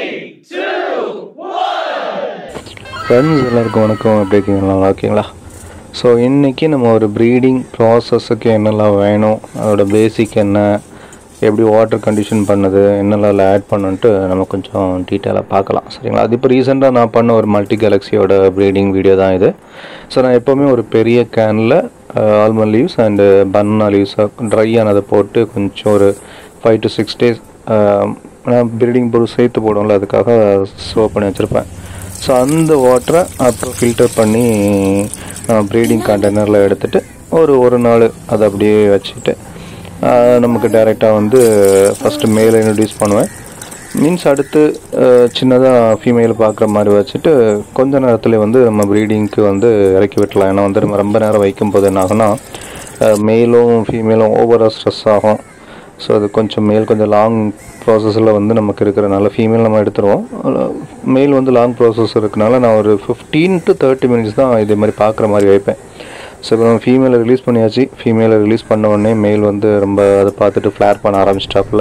friends எல்லாருக்கும் வணக்கம் எப்படி இருக்கீங்களா நல்லா இருக்கீங்களா ஸோ இன்றைக்கி நம்ம ஒரு ப்ரீடிங் ப்ராசஸுக்கு என்னெல்லாம் வேணும் அதோட பேசிக் என்ன எப்படி வாட்டர் கண்டிஷன் பண்ணுது என்னெல்லாம் அதில் ஆட் பண்ணுன்ட்டு நம்ம கொஞ்சம் டீட்டெயிலாக பார்க்கலாம் சரிங்களா அது இப்போ ரீசெண்டாக நான் பண்ண ஒரு மல்டி கேலக்ஸியோட ப்ரீடிங் வீடியோ தான் இது ஸோ நான் எப்போவுமே ஒரு பெரிய கேனில் ஆல்மண்ட் லீவ்ஸ் அண்டு பன்னா லீவ்ஸை ட்ரை ஆனதை போட்டு கொஞ்சம் ஒரு ஃபைவ் டு சிக்ஸ் டேஸ் நான் ப்ரீடிங் பொருள் சேர்த்து போடுவோம்ல அதுக்காக ஸ்லோ பண்ணி வச்சுருப்பேன் ஸோ அந்த வாட்டரை அப்புறம் ஃபில்டர் பண்ணி ப்ரீடிங் கண்டெய்னரில் எடுத்துகிட்டு ஒரு ஒரு நாள் அதை அப்படியே வச்சுட்டு ஆஹ், நமக்கு டைரெக்டாக வந்து ஃபஸ்ட்டு மேலே இன்ட்ரடியூஸ் பண்ணுவேன் மீன்ஸ் அடுத்து சின்னதாக ஃபீமேல் பார்க்குற மாதிரி வச்சுட்டு கொஞ்ச நேரத்தில் வந்து நம்ம ப்ரீடிங்க்கு வந்து இறக்கி விட்டலாம் ஏன்னா வந்து நம்ம ரொம்ப நேரம் வைக்கும்போது என்ன ஆகும்னா மேலும் ஃபீமேலும் ஓவராக ஸ்ட்ரெஸ் ஆகும் ஸோ அது கொஞ்சம் மேல் கொஞ்சம் லாங் ப்ராசஸில் வந்து நமக்கு இருக்கிறனால ஃபீமேல் நம்ம எடுத்துருவோம் மேல் வந்து லாங் ப்ராசஸ் இருக்கனால நான் ஒரு ஃபிஃப்டீன் டு தேர்ட்டி மினிட்ஸ் தான் இதே மாதிரி பார்க்குற மாதிரி வைப்பேன் ஸோ இப்போ நம்ம ஃபீமேலை ரிலீஸ் பண்ணியாச்சு ஃபீமேலை ரிலீஸ் பண்ண உடனே மேல் வந்து ரொம்ப அதை பார்த்துட்டு ஃப்ளேர் பண்ண ஆரம்பிச்சிட்டாப்புல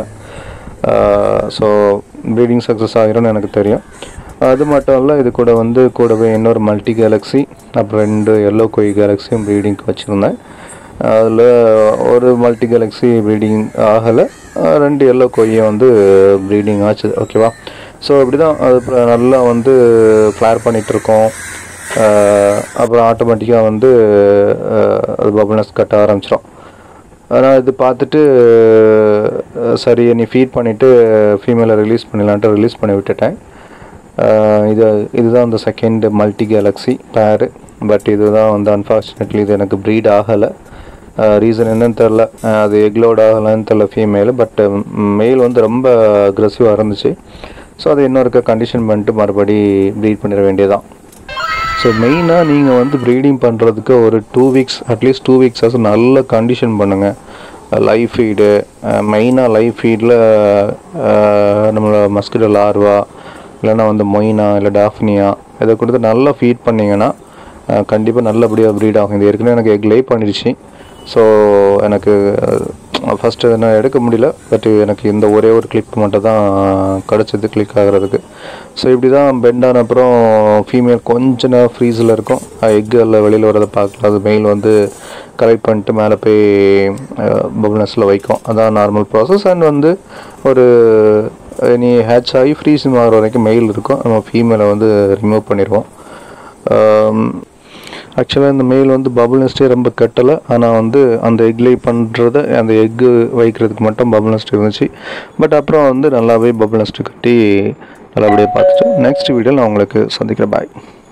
ஸோ ப்ரீடிங் சக்ஸஸ் ஆகிரும்னு எனக்கு தெரியும் அது மட்டும் இல்லை இது கூட வந்து கூடவே இன்னொரு மல்டி கேலக்ஸி அப்புறம் ரெண்டு எல்லோ கொய் கேலக்ஸியும் ப்ரீடிங்க்கு வச்சுருந்தேன் அதில் ஒரு மல்டி கேலக்ஸி ப்ரீடிங் ஆகலை ரெண்டு எல்லோ கொய்யும் வந்து ப்ரீடிங் ஆச்சு ஓகேவா ஸோ இப்படி தான் அது அப்புறம் நல்லா வந்து ஃப்ளேர் பண்ணிகிட்ருக்கோம் அப்புறம் ஆட்டோமேட்டிக்காக வந்து அஹ், அது பபுள்னஸ் கட்ட ஆரம்பிச்சிடும் ஆனால் இது பார்த்துட்டு அஹ், சரி நீ ஃபீட் பண்ணிவிட்டு ஃபீமேலை ரிலீஸ் பண்ணிடலான்ட்டு ரிலீஸ் பண்ணி விட்டுட்டேன் அஹ், இது இதுதான் அந்த செகண்ட் மல்டி கேலக்ஸி பேரு பட் இதுதான் வந்து அன்ஃபார்ச்சுனேட்லி இது எனக்கு ப்ரீட் ஆகலை ரீசன் என்னன்னு தெரில அது எக்லோட் ஆகலைன்னு தெரில ஃபீமேல் பட் மெயில் வந்து ரொம்ப அக்ரெசிவாக இருந்துச்சு ஸோ அதை இன்னொருக்க கண்டிஷன் பண்ணிட்டு மறுபடி ப்ரீட் பண்ணிட வேண்டியதான் ஸோ மெயினாக நீங்கள் வந்து ப்ரீடிங் பண்ணுறதுக்கு ஒரு டூ வீக்ஸ் அட்லீஸ்ட் டூ வீக்ஸாக நல்ல கண்டிஷன் பண்ணுங்கள் லைஃப் ஃபீடு மெயினாக லைஃப் ஃபீடில் நம்மளோட மஸ்கிட்டோ லார்வா இல்லைன்னா வந்து மொயினா இல்லை டாஃப்னியா இதை கொடுத்து நல்லா ஃபீட் பண்ணிங்கன்னா கண்டிப்பாக நல்லபடியாக ப்ரீட் ஆகும் இது ஏற்கனவே எனக்கு எக் லே பண்ணிடுச்சு ஸோ எனக்கு ஃபஸ்ட்டு நான் எடுக்க முடியல பட் எனக்கு இந்த ஒரே ஒரு கிளிக் மட்டும் தான் கிடச்சிது கிளிக் ஆகிறதுக்கு ஸோ இப்படி தான் பெண்ட் ஆன அப்புறம் ஃபீமேல் கொஞ்ச நேரம் ஃப்ரீஸில் இருக்கும் எக்கில் வெளியில் வரதை பார்க்கலாம் அது மெயில் வந்து கலெக்ட் பண்ணிட்டு மேலே போய் பபுள்னஸில் வைக்கும் அதான் நார்மல் ப்ராசஸ் அண்ட் வந்து ஒரு நீ ஹேட்ச் ஆகி ஃப்ரீஸ் ஆகிற வரைக்கும் மெயில் இருக்கும் நம்ம ஃபீமேலை வந்து ரிமூவ் பண்ணிடுவோம் ஆக்சுவலாக இந்த மெயில் வந்து பபுள் நெஸ்டே ரொம்ப கெட்டலை ஆனால் வந்து அந்த எக்லை பண்ணுறத அந்த எக்கு வைக்கிறதுக்கு மட்டும் பபுள் நெஸ்ட் இருந்துச்சு பட் அப்புறம் வந்து நல்லாவே பபுள் நெஸ்ட் கட்டி நல்லபடியாக பார்த்துட்டு நெக்ஸ்ட் வீடியோவில் நான் உங்களுக்கு சந்திக்கிறேன் பாய்